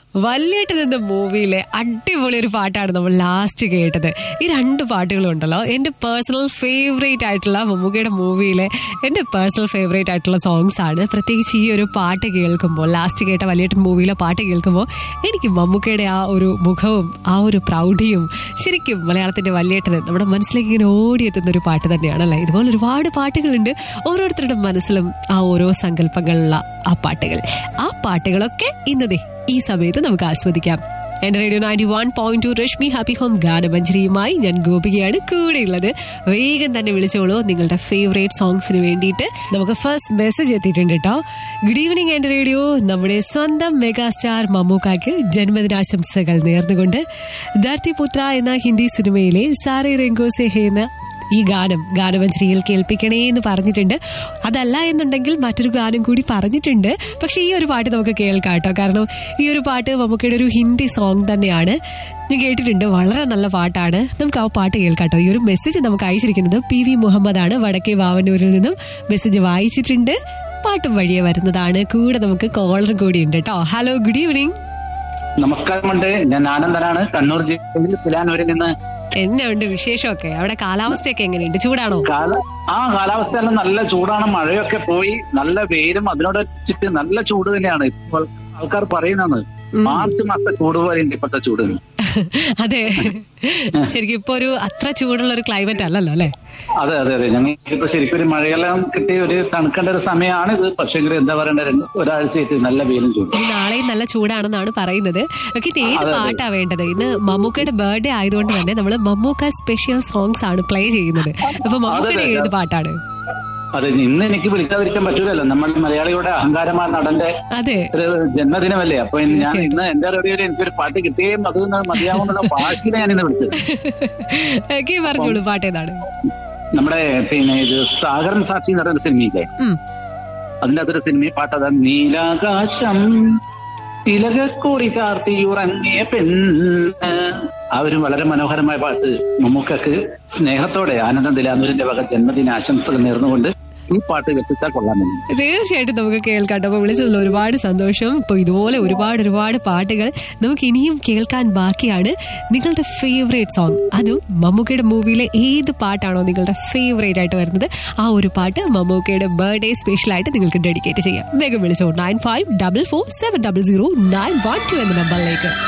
വല്യേട്ടൻ എന്ന മൂവിയിലെ അടിപൊളി ഒരു പാട്ടാണ് നമ്മൾ ലാസ്റ്റ് കേട്ടത് ഈ രണ്ട് പാട്ടുകളും ഉണ്ടല്ലോ എന്റെ പേഴ്സണൽ ഫേവറേറ്റ് ആയിട്ടുള്ള മമ്മൂക്കയുടെ മൂവിയിലെ എന്റെ പേഴ്സണൽ ഫേവറേറ്റ് ആയിട്ടുള്ള സോങ്സ് ആണ് പ്രത്യേകിച്ച് ഈ ഒരു പാട്ട് കേൾക്കുമ്പോൾ ലാസ്റ്റ് കേട്ട വല്യേട്ടൻ മൂവിയിലെ പാട്ട് കേൾക്കുമ്പോൾ എനിക്ക് മമ്മൂക്കയുടെ ആ ഒരു മുഖവും ആ ഒരു പ്രൗഢിയും ശരിക്കും മലയാളത്തിന്റെ വല്യേട്ടന് നമ്മുടെ മനസ്സിലേക്ക് ഇങ്ങനെ ഓടിയെത്തുന്ന ഒരു പാട്ട് തന്നെയാണല്ലേ ഇതുപോലെ ഒരുപാട് പാട്ടുകളുണ്ട് ഓരോരുത്തരുടെ മനസ്സിലും ആ ഓരോ സങ്കല്പങ്ങളുള്ള ആ പാട്ടുകൾ ആ പാട്ടുകളൊക്കെ ഇന്നതേ ഈ സമയത്ത് നമുക്ക് ആസ്വദിക്കാം എന്റെ radio ninety one point two Rashmi happy home ഗാനമഞ്ജരിയുമായി ഞാൻ ഗോപികയാണ് കൂടെയുള്ളത് വേഗം തന്നെ വിളിച്ചോളൂ നിങ്ങളുടെ ഫേവറേറ്റ് സോങ്സിന് വേണ്ടിയിട്ട് നമുക്ക് ഫസ്റ്റ് മെസ്സേജ് എത്തിയിട്ടുണ്ട് കേട്ടോ ഗുഡ് ഈവനിങ് എന്റെ റേഡിയോ നമ്മുടെ സ്വന്തം മെഗാ സ്റ്റാർ മമ്മൂക്കാക്ക് ജന്മദിനാശംസകൾ നേർന്നുകൊണ്ട് ധർത്തിപുത്ര എന്ന ഹിന്ദി സിനിമയിലെ സാറെ രംഗോ സെഹെ എന്ന ഈ ഗാനം ഗാനമഞ്ജരിയിൽ കേൾപ്പിക്കണേ എന്ന് പറഞ്ഞിട്ടുണ്ട് അതല്ല എന്നുണ്ടെങ്കിൽ മറ്റൊരു ഗാനം കൂടി പറഞ്ഞിട്ടുണ്ട് പക്ഷെ ഈ ഒരു പാട്ട് നമുക്ക് കേൾക്കാം കേട്ടോ കാരണം ഈ ഒരു പാട്ട് മമ്മൂക്കയുടെ ഒരു ഹിന്ദി സോങ് തന്നെയാണ് ഞാൻ കേട്ടിട്ടുണ്ട് വളരെ നല്ല പാട്ടാണ് നമുക്ക് ആ പാട്ട് കേൾക്കാം കേട്ടോ ഈ ഒരു മെസ്സേജ് നമുക്ക് അയച്ചിരിക്കുന്നത് പി വി മുഹമ്മദ് ആണ് വടക്കേ വാവന്നൂരിൽ നിന്നും മെസ്സേജ് വായിച്ചിട്ടുണ്ട് പാട്ടും വഴിയെ വരുന്നതാണ് കൂടെ നമുക്ക് കോളറും കൂടി ഉണ്ട് കേട്ടോ ഹലോ ഗുഡ് ഈവനിങ് നമസ്കാരമുണ്ട് ഞാൻ ആനന്ദനാണ് കണ്ണൂർ ജില്ലയിൽ പുലാനൂരിൽ നിന്ന് എന്നെ ഉണ്ട് വിശേഷമൊക്കെ അവിടെ കാലാവസ്ഥയൊക്കെ എങ്ങനെയുണ്ട് ചൂടാണോ കാല ആ കാലാവസ്ഥയെല്ലാം നല്ല ചൂടാണ് മഴയൊക്കെ പോയി നല്ല വെയിലും അതിനോട് വെച്ചിട്ട് നല്ല ചൂട് തന്നെയാണ് ഇപ്പോൾ ആൾക്കാർ പറയുന്നത് മാർച്ച് മാസത്തെ ചൂട് പോലെ ഉണ്ട് ഇപ്പോഴത്തെ ചൂട് അതെ ശരിക്കും ഇപ്പൊ ഒരു അത്ര ചൂടുള്ള ഒരു ക്ലൈമറ്റ് അല്ലല്ലോ അല്ലെ അതെ അതെ അതെ ഞങ്ങൾക്ക് ഇപ്പൊ ശരിക്കും ഒരു മഴയെല്ലാം കിട്ടി ഒരു തണുക്കേണ്ട ഒരു സമയമാണ് ഇത് പക്ഷേ എന്താ പറയണ്ട രണ്ട് ഒരാഴ്ചയായിട്ട് നല്ല വെയിലും ചൂടും ഇനി നാളെയും നല്ല ചൂടാണെന്നാണ് പറയുന്നത് ഓക്കെ ഇത് ഏത് പാട്ടാ വേണ്ടത് ഇന്ന് മമ്മൂക്കയുടെ ബർത്ത്ഡേ ആയതുകൊണ്ട് തന്നെ നമ്മൾ മമ്മൂക്ക സ്പെഷ്യൽ സോങ്സ് ആണ് പ്ലേ ചെയ്യുന്നത് അപ്പൊ മമ്മൂക്കയുടെ ഏത് പാട്ടാണ് അതെ ഇന്ന് എനിക്ക് വിളിക്കാതിരിക്കാൻ പറ്റൂലല്ലോ നമ്മൾ മലയാളിയുടെ അഹങ്കാരമായ നടന്റെ അതെ ഒരു ജന്മദിനമല്ലേ അപ്പൊ ഞാൻ ഇന്ന് എന്റെ റേഡിയോയിൽ എനിക്കൊരു പാട്ട് കിട്ടുകയും അത് മതിയാവുന്നുള്ള വാശിയിലാണ് ഞാൻ ഇന്ന് വിളിച്ചത് ഓക്കെ പറഞ്ഞോളൂ പാട്ട് ഏതാണ് നമ്മുടെ പിന്നെ ഇത് സാഗരൻ സാക്ഷി എന്ന് പറയുന്ന സിനിമയില്ലേ ഉം. അതിന്റെ അതൊരു സിനിമ പാട്ട് അതാ നീലാകാശം തിലകക്കോടി ചാർത്തി ഉറങ്ങിയ പെണ്ണ് ആ ഒരു വളരെ മനോഹരമായ പാട്ട് മമ്മൂക്കക്ക് സ്നേഹത്തോടെ ആനന്ദം ദിലാനൂരിന്റെ വക ജന്മദിന ആശംസകൾ നേർന്നുകൊണ്ട് ഈ പാട്ട് എത്തിച്ചാൽ കൊള്ളാമെന്ന് തീർച്ചയായിട്ടും നമുക്ക് കേൾക്കാം അപ്പൊ വിളിച്ചതിൽ ഒരുപാട് സന്തോഷം ഇപ്പൊ ഇതുപോലെ ഒരുപാട് ഒരുപാട് പാട്ടുകൾ നമുക്ക് ഇനിയും കേൾക്കാൻ ബാക്കിയാണ് നിങ്ങളുടെ ഫേവറേറ്റ് സോങ് അതും മമ്മൂക്കയുടെ മൂവിയിലെ ഏത് പാട്ടാണോ നിങ്ങളുടെ ഫേവറേറ്റ് ആയിട്ട് വരുന്നത് ആ ഒരു പാട്ട് മമ്മൂക്കയുടെ ബർത്ത്ഡേ സ്പെഷ്യൽ ആയിട്ട് നിങ്ങൾക്ക് ഡെഡിക്കേറ്റ് ചെയ്യാം വേഗം വിളിച്ചോ nine five double four seven double zero nine one two എന്ന നമ്പറിലേക്ക്